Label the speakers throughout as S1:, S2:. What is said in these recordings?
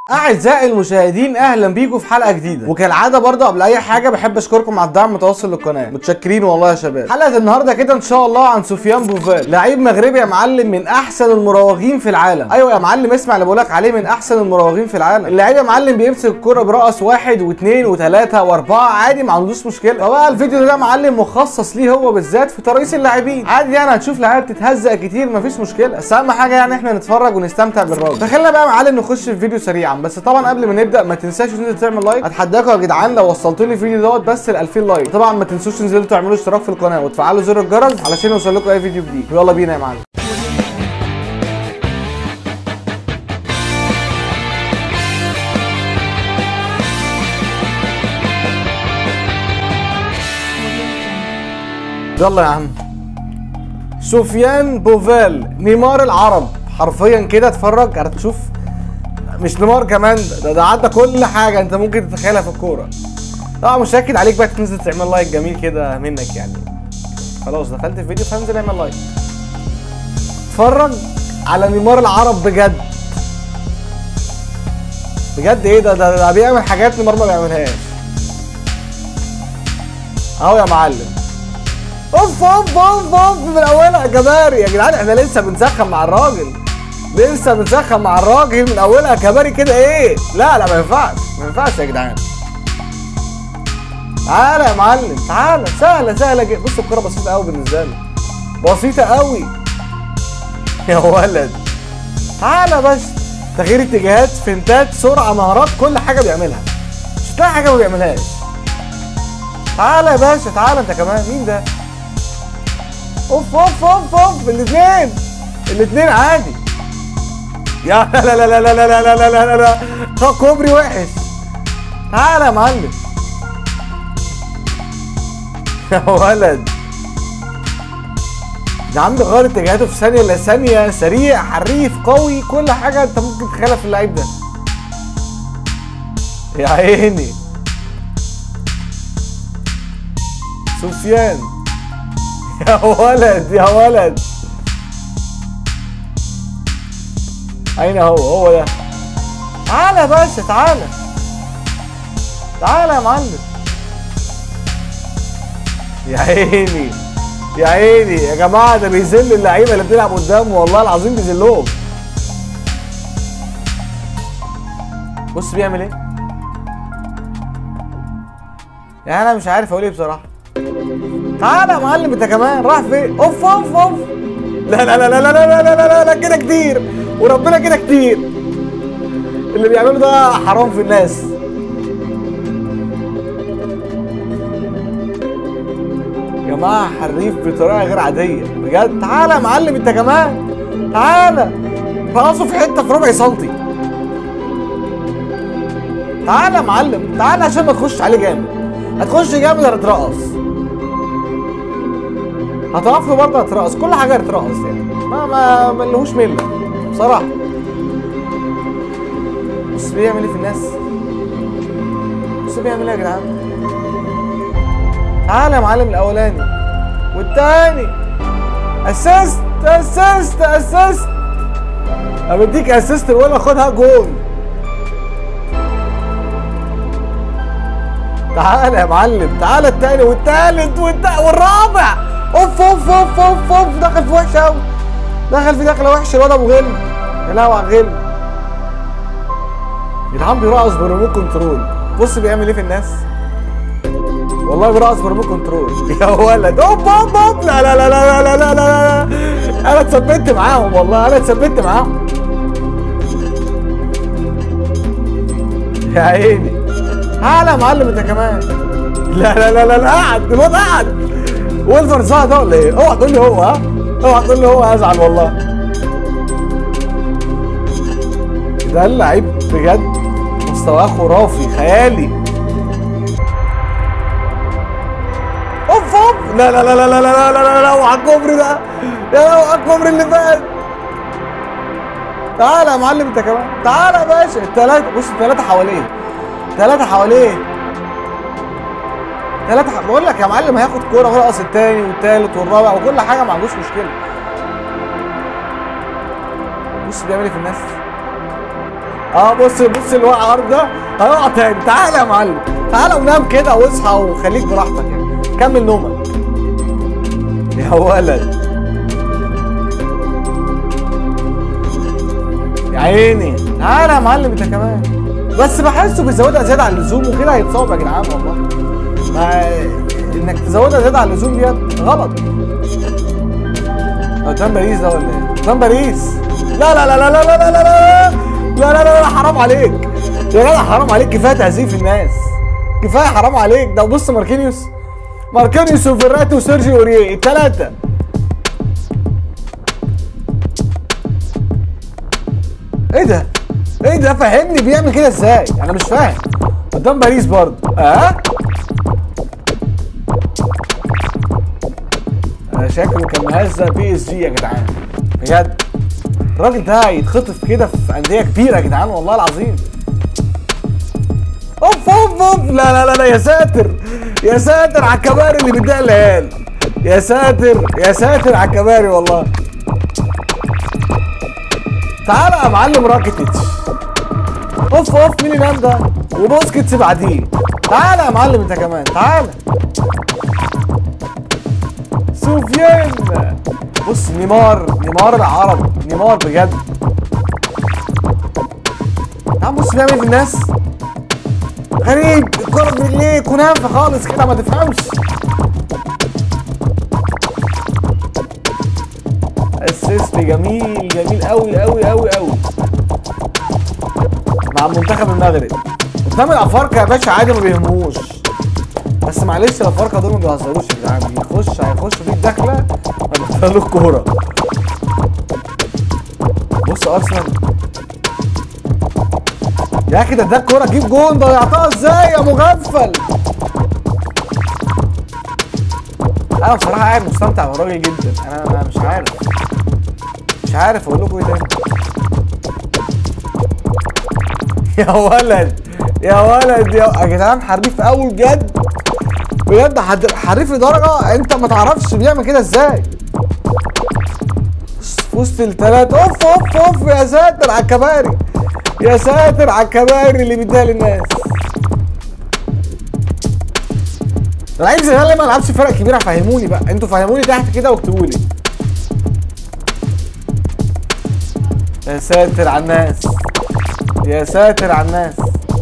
S1: اعزائي المشاهدين اهلا بيكم في حلقه جديده وكالعاده برضه قبل اي حاجه بحب اشكركم على الدعم المتواصل للقناه متشكرين والله يا شباب حلقه النهارده كده ان شاء الله عن سفيان بوفال لعيب مغربي يا معلم من احسن المراوغين في العالم ايوه يا معلم اسمع اللي بقولك عليه من احسن المراوغين في العالم اللعيب يا معلم بيمسك الكره برأس واحد واثنين وثلاثه واربعه عادي ما عندوش مشكله فبقى الفيديو ده يا معلم مخصص ليه هو بالذات في ترقيص اللاعبين عادي يعني هتشوف لعيبه بتتهزق كتير مفيش مشكله بس اهم حاجه يعني احنا نتفرج ونستمتع بالراجل فخلينا بقى يا معلم نخش في فيديو سريعا بس طبعا قبل ما نبدا ما تنساش ان انت تعمل لايك اتحداكم يا جدعان لو وصلتوا لي الفيديو دوت بس ل 2000 لايك طبعا ما تنسوش تنزلوا تعملوا اشتراك في القناه وتفعلوا زر الجرس علشان يوصل لكم اي فيديو جديد ويلا بينا يا معلم يلا يا عم سفيان بوفال نيمار العرب حرفيا كده اتفرج هتشوف مش نيمار كمان ده, ده عدى كل حاجه انت ممكن تتخيلها في الكوره طبعا مش هاكد عليك بقى تنزل تعمل لايك جميل كده منك يعني خلاص دخلت في فيديو فانزل اعمل لايك اتفرج على نيمار العرب بجد بجد ايه ده ده, ده بيعمل حاجات نيمار ما بيعملهاش اهو يا معلم اوف اوف اوف اوف من اولها كباري يا جدعان احنا لسه بنسخن مع الراجل لسه بنسخن مع الراجل من اولها كباري كده ايه لا لا ما ينفعش ما ينفعش يا جدعان تعالى يا معلم تعالى سهله سهله جدا بص الكوره بسيطه قوي بالنسبه له بسيطه قوي يا ولد تعالى بس تغيير اتجاهات فنتات سرعه مهارات كل حاجه بيعملها مش هتلاقي حاجه ما بيعملهاش تعالى يا باشا تعالى انت كمان مين ده اوف اوف اوف اوف الاثنين الاثنين عادي يا لا لا لا لا لا لا لا لا لا لا لا لا كوبري وحش تعالى يا معلم يا ولد ده عنده غير اتجاهاته في ثانية الا ثانية سريع حريف قوي كل حاجة انت ممكن تتخيلها في اللعيب ده يا عيني سفيان يا ولد يا ولد اين هو هو ده تعالى يا باشا تعالى تعالى يا معلم يا عيني يا عيني يا جماعه ده بيذل اللعيبه اللي بتلعب قدامه والله العظيم بيذلهم بص بيعمل ايه يعني انا مش عارف اقول ايه بصراحه تعالى يا معلم انت كمان راح فين اوف اوف اوف لا لا لا لا لا لا لا لا لا كده كتير وربنا كده كتير اللي بيعمله ده حرام في الناس يا جماعه حريف بطريقه غير عاديه بجد تعالى يا معلم انت كمان تعالى رقصه في حته في ربع سنتي تعالى يا معلم تعالى عشان ما تخش عليه جامد هتخش جامد هتترقص هتقف له برضه هترقص كل حاجه هترقص يعني ما ما ملهوش مله بصراحه بص بيعمل ايه في الناس بص بيعمل ايه يا جدعان تعالى يا معلم الاولاني والتاني اسيست اسيست اسيست انا بديك اسيست ولا خدها جول تعالى يا معلم تعالى التاني والتالت والت- والرابع اوف اوف اوف اوف اوف دخل في وحشه قوي دخل في دخله وحشه الواد ابو غل يا لهوي على الغل جدعان بيرقص بريموت كنترول بص بيعمل ايه في الناس والله بيرقص بريموت كنترول يا ولد اوب اوب اوب لا لا لا لا لا لا لا لا انا اتثبت معاهم والله انا اتثبت معاهم يا عيني تعالى يا معلم انت كمان لا لا لا لا لا قعد الواد قعد ويلفر صح ده ولا ايه؟ اوعى تقول لي هو ها؟ اوعى تقول لي هو هزعل والله ده اللعيب بجد مستواه خرافي خيالي اوف اوف لا لا لا لا لا لا لا لا لا اوعى الكوبري ده يا اوعى الكوبري اللي فات تعالى يا معلم انت كمان تعالى يا باشا التلاتة بص التلاتة حواليه ثلاثة حواليه ثلاثة ح... بقول لك يا معلم هياخد كورة ويرقص التاني والتالت والرابع وكل حاجة ما عندوش مشكلة. بص بيعمل ايه في الناس؟ اه بص بص الوقع ده هيقع تاني تعالى يا معلم تعالى ونام كده واصحى وخليك براحتك يعني كمل نومك يا ولد يا عيني تعالى يا معلم انت كمان بس بحسه بيزودها زياده عن اللزوم وكده هيتصاب يا جدعان والله ما انك تزودها زياده عن اللزوم ديت غلط قدام باريس ده ولا ايه؟ قدام باريس لا لا لا لا لا لا لا لا لا لا لا لا حرام عليك يا جدع حرام عليك كفايه تهزيف الناس كفايه حرام عليك ده بص ماركينيوس ماركينيوس وفيراتي وسيرجيو اوريه الثلاثه ايه ده؟ ايه ده فهمني بيعمل كده ازاي؟ انا مش فاهم قدام باريس برضه اه انا شكله كان مهزة بي اس جي يا جدعان بجد الراجل ده يتخطف كده في انديه كبيره يا جدعان والله العظيم اوف اوف اوف لا لا لا لا يا ساتر يا ساتر على الكباري اللي بتضايق العيال يا ساتر يا ساتر على الكباري والله تعالى يا معلم راكيتيتش اوف اوف مين اللي نام ده وبوسكيتس بعديه تعالى يا معلم انت كمان تعالى سوفيان بص نيمار نيمار العرب نيمار بجد تعال بص بيعمل ايه في الناس غريب الكرة في رجليه كنافة خالص كده ما تفهمش اسيست جميل جميل قوي قوي قوي قوي مع منتخب المغرب قدام الافارقه يا باشا عادي ما بيهموش بس معلش الافارقه دول ما بيهزروش يا جدعان بيخش هيخش فيك داخله ما بيدخلوش كوره بص ارسنال يا اخي ده اداك كوره جيب جون ضيعتها ازاي يا مغفل انا بصراحه قاعد مستمتع بالراجل جدا انا انا مش عارف مش عارف اقول لكم ايه تاني يا ولد يا ولد يا يا جدعان حريف قوي بجد بجد حد- حريف لدرجه انت ما تعرفش بيعمل كده ازاي في وسط الثلاث اوف اوف اوف يا ساتر على الكباري يا ساتر على الكباري اللي بيديها للناس لعيب زي ده ليه ما لعبش في فرق كبيره فهموني بقى انتوا فهموني تحت كده واكتبوا لي يا ساتر على الناس يا ساتر على الناس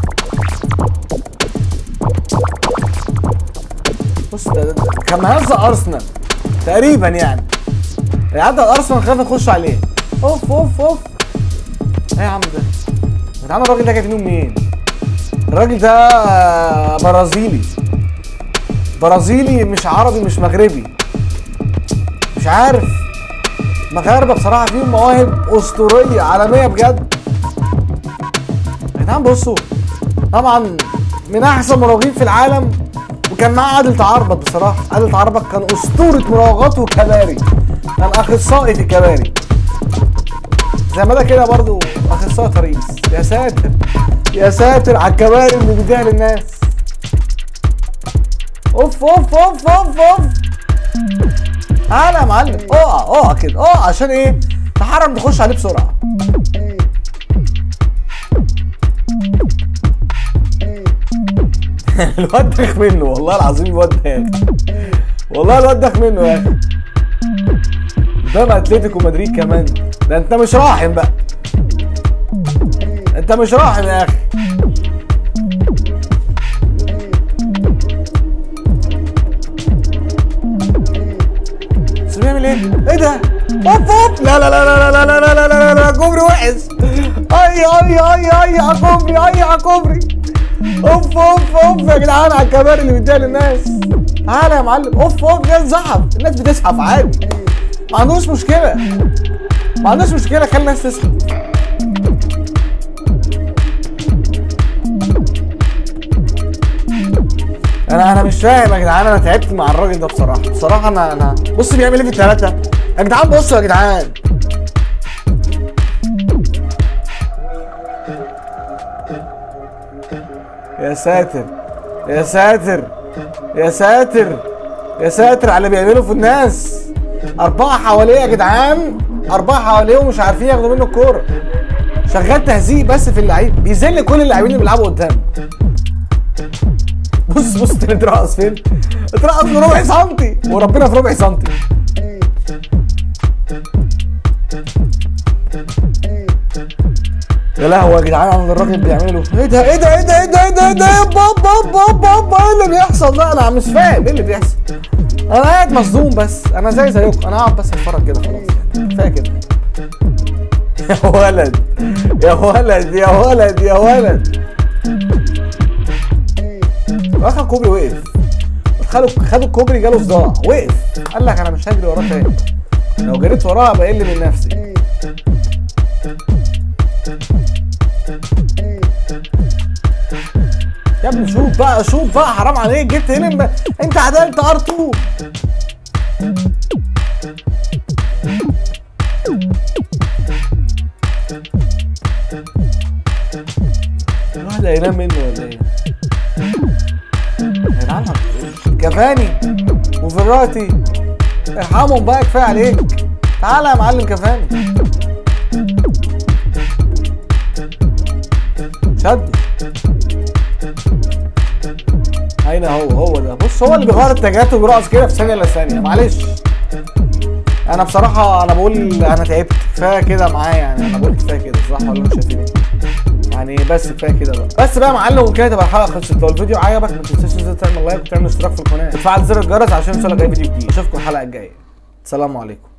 S1: بص ده, ده, ده كان مهزة ارسنال تقريبا يعني عدى الارسنال خاف يخش عليه اوف اوف اوف ايه يا عم ده يا عم الراجل ده جايبينه منين الراجل ده برازيلي برازيلي مش عربي مش مغربي مش عارف مغاربه بصراحه فيهم مواهب اسطوريه عالميه بجد يا جدعان بصوا طبعا من احسن مراوغين في العالم وكان معاه عادل تعربط بصراحه عادل تعربط كان اسطوره مراوغات وكباري كان اخصائي في الكباري زي ما ده كده برضو اخصائي تريس يا ساتر يا ساتر على الكباري اللي بيديها للناس اوف اوف اوف اوف اوف تعالى يا معلم اقع اقع كده اقع عشان ايه تحرم تخش عليه بسرعه الواد دخ منه والله العظيم الواد ده يا اخي والله الواد دخ منه يا اخي قدام اتلتيكو مدريد كمان ده انت مش راحم بقى انت مش راحم يا اخي بس بيعمل ايه؟ ايه ده؟ اوف اوف لا لا لا لا لا لا لا لا لا لا لا كوبري وحش اي اي اي اي على كوبري اي على كوبري اوف اوف اوف يا جدعان على الكباري اللي بيديها للناس تعالى يا معلم اوف اوف ده زحف الناس بتزحف عادي ما عندوش مشكلة ما عندوش مشكلة خلي الناس تزحف انا انا مش فاهم يا جدعان انا تعبت مع الراجل ده بصراحه بصراحه انا انا بص بيعمل ايه في الثلاثه يا جدعان بصوا يا جدعان يا ساتر يا ساتر يا ساتر يا ساتر على اللي بيعمله في الناس أربعة حواليه يا جدعان أربعة حواليه ومش عارفين ياخدوا منه الكورة شغال تهزيق بس في اللعيب بيذل كل اللاعبين اللي بيلعبوا قدامه بص بص تاني اترقص فين اترقص بربع سنتي وربنا في ربع سنتي يا لهوي يا جدعان على اللي الراجل بيعمله ايه ده ايه ده ايه ده ايه ده ايه ده ايه ده بابا بابا بابا ايه اللي بيحصل ده انا مش فاهم ايه اللي بيحصل انا قاعد مصدوم بس انا زي زيكم انا قاعد بس اتفرج كده خلاص كفايه كده يا ولد يا ولد يا ولد يا ولد اخر كوبري وقف خدوا خدوا الكوبري جاله صداع وقف قال لك انا مش هجري وراه تاني لو جريت وراها بقل من نفسي يا ابني شوف بقى شوف بقى حرام عليك جبت هنا ب... انت عدلت ار2 الواحد هينام منه ولا ايه؟ يا جدعان كفاني وفراتي ارحمهم بقى كفايه عليك تعالى يا معلم كفاني شد اين هو هو ده بص هو اللي بيغير اتجاهاته وبيرقص كده في ثانيه الا ثانيه معلش انا بصراحه انا بقول انا تعبت كفايه كده معايا يعني انا بقول كفايه كده صح ولا انتوا شايفين ايه؟ يعني بس كفايه كده بقى بس بقى يا معلم وكده تبقى الحلقه خلصت لو الفيديو عجبك ما تنساش تنزل تعمل لايك وتعمل اشتراك في القناه وتفعل زر الجرس عشان يوصلك اي فيديو جديد اشوفكم الحلقه الجايه السلام عليكم